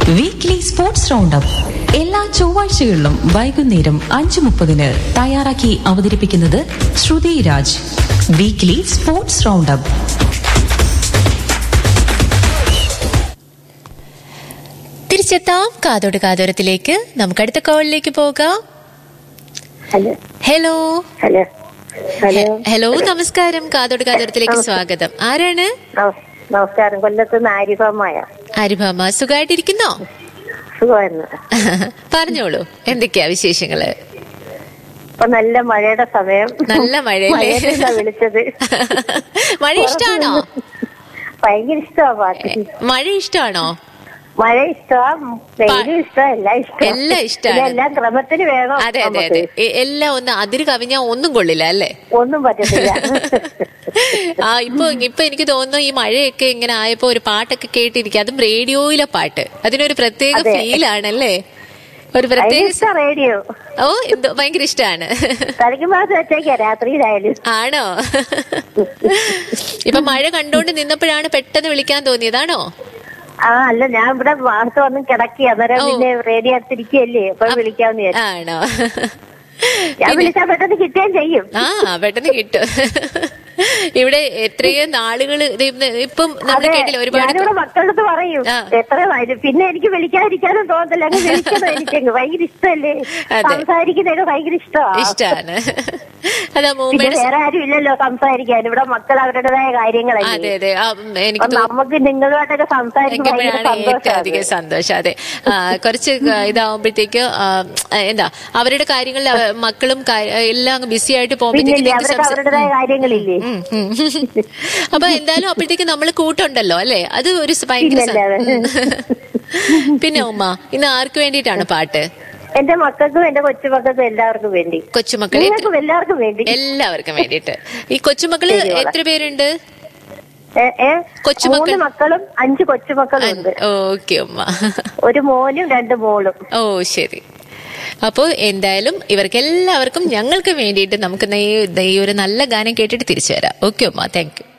Weekly sports roundup എല്ലാ ചൊവ്വാഴ്ചകളിലും വൈകുന്നേരം അഞ്ചു മുപ്പതിന് തയ്യാറാക്കി അവതരിപ്പിക്കുന്നത് Shruthi Raj weekly sports roundup തിരിച്ചെത്താം കാതോട് കാതോരത്തിലേക്ക് നമുക്ക് അടുത്ത കോളിലേക്ക് പോകാം ഹലോ ഹലോ ഹലോ ഹലോ ഹെ- ഹലോ നമസ്കാരം കാതോട് കാതോരത്തിലേക്ക് സ്വാഗതം ആരാണ് നമസ്- നമസ്കാരം കൊല്ലത്ത് നിന്ന് ആരിഫമായ ആരിഭാമ സുഖമായിട്ടിരിക്കുന്നോ സുഖമായിരുന്നു പറഞ്ഞോളൂ എന്തൊക്കെയാ വിശേഷങ്ങള് ഇപ്പൊ നല്ല മഴയുടെ സമയം നല്ല മഴയല്ലേ മഴയത്തിന്നാ വിളിച്ചത് മഴ ഇഷ്ടാണോ ഭയങ്കര ഇഷ്ടമാ പാട്ട് മഴ ഇഷ്ടാണോ മഴ ഇഷ്ടമാ വെയിലും ഇഷ്ടം എല്ലാം ഇഷ്ടം എല്ലാം ഇഷ്ടാണ്. എല്ലാം ക്രമത്തിന് വേണം അതെ അതെ അതെ നമുക്ക്. എ- എല്ലാം ഒന്ന് അതിര് കവിഞ്ഞാ ഒന്നും കൊള്ളില്ല അല്ലേ ഒന്നും പറ്റത്തില്ല ആ ഇപ്പൊ ഇപ്പൊ എനിക്ക് തോന്നുന്നു ഈ മഴയൊക്കെ ഇങ്ങനെ ആയപ്പോ ഒരു പാട്ടൊക്കെ കേട്ടിരിക്കുക അതും റേഡിയോയിലെ പാട്ട് അതിനൊരു പ്രത്യേക അതെ. ഫീൽ ആണല്ലേ ഒരു ഭയങ്കര പ്രത്യേക ഇഷ്ടം റേഡിയോ ഓ എന്തോ ഭയങ്കര ഇഷ്ടാണ് തലയ്ക്ക് മാസം വെച്ചേക്കാ രാത്രിയിലായാലും ആണോ ഇപ്പൊ മഴ കണ്ടോണ്ട് നിന്നപ്പോഴാണ് പെട്ടെന്ന് വിളിക്കാൻ തോന്നിയതാണോ ആ അല്ല ഞാൻ ഇവിടെ വാർത്ത വന്ന് കിടക്കി അന്നേരം ഓ. പിന്നെ റേഡിയോ അടുത്തിരിക്കുകയല്ലേ അപ്പൊ വിളിക്കാന്ന് വിചാരിച്ചു ആണോ ഞാൻ വിളിച്ചാൽ പെട്ടെന്ന് കിട്ടുകയും ചെയ്യും ആ പെട്ടെന്ന് കിട്ടും ഇവിടെ എത്രയോ നാളുകള് ഇപ്പം നമ്മൾ അതെ, കേട്ടില്ല ഒരുപാട് ഞാനിവിടെ മക്കളുടെ അടുത്ത് പറയും ആ. എത്ര വയസ്സ് പിന്നെ എനിക്ക് വിളിക്കാതിരിക്കാനും തോന്നത്തില്ല അങ്ങ് വിളിക്കണം എനിക്ക് ഭയങ്കര ഇഷ്ടമല്ലേ അതെ. സംസാരിക്കുന്നതൊക്കെ ഭയങ്കര ഇഷ്ടമാണ് ഇഷ്ടാണ് അതാ പിന്നെ മൂമ്മയുടെ വേറെ ആരും ഇല്ലല്ലോ സംസാരിക്കാൻ ഇവിടെ മക്കൾ അവരുടേതായ അതെ കാര്യങ്ങളല്ലേ അതെ ആ, ഉം, എനിക്ക് അപ്പൊ തോന്നുന്നു നമുക്ക് നിങ്ങളുമായിട്ടൊക്കെ സംസാരിക്കുമ്പോൾ ഭയങ്കര എനിക്കപ്പോഴാണ് ഏറ്റവും അധികം സന്തോഷം സന്തോഷം അതെ ആ, കുറച്ച് ക- ഇതാവുമ്പോഴത്തേക്ക് ആ, എന്താ അവരുടെ കാര്യങ്ങളിൽ അവ- മക്കളും കാ- എല്ലാം ബിസി ആയിട്ട് പോകുമ്പോഴത്തേക്ക് പിന്നില്ലേ നിങ്ങൾക്ക് അവർക്ക് സംസാ- അവരുടേതായ കാര്യങ്ങളില്ലേ ഉം, ഉം. അപ്പൊ എന്തായാലും അപ്പോഴത്തേക്ക് നമ്മൾ കൂട്ടുണ്ടല്ലോ അല്ലേ അത് ഒരു സ് ഭയങ്കര സ- പിന്നല്ലാതെ. ഉം. പിന്നെ ഉമ്മ ഇന്ന് ആർക്ക് വേണ്ടിയിട്ടാണ് പാട്ട് എന്റെ മക്കൾക്കും എന്റെ കൊച്ചുമക്കൾക്കും എല്ലാവർക്കും വേണ്ടി കൊച്ചുമക്കളെ നിങ്ങൾക്കും എല്ലാവർക്കും വേണ്ടി എല്ലാവർക്കും വേണ്ടിയിട്ട് ഈ കൊച്ചുമക്കള് ശരി, മോളെ. എത്ര പേരുണ്ട് ഏ, ഏ, കൊച്ചുമക്കൾ. മൂന്ന് മക്കളും അഞ്ച് കൊച്ചുമക്കളും ഉണ്ട് ഓക്കെ ഉമ്മ ഒരു മോനും രണ്ട് മോളും ഓ ശരി അപ്പോൾ എന്തായാലും ഇവർക്ക് എല്ലാവർക്കും ഞങ്ങൾക്ക് വേണ്ടിയിട്ട് നമുക്ക് ഈ ഈ ഒരു നല്ല ഗാനം കേട്ടിട്ട് തിരിച്ചു വരാം ഓക്കെ ഉമ്മ താങ്ക് യു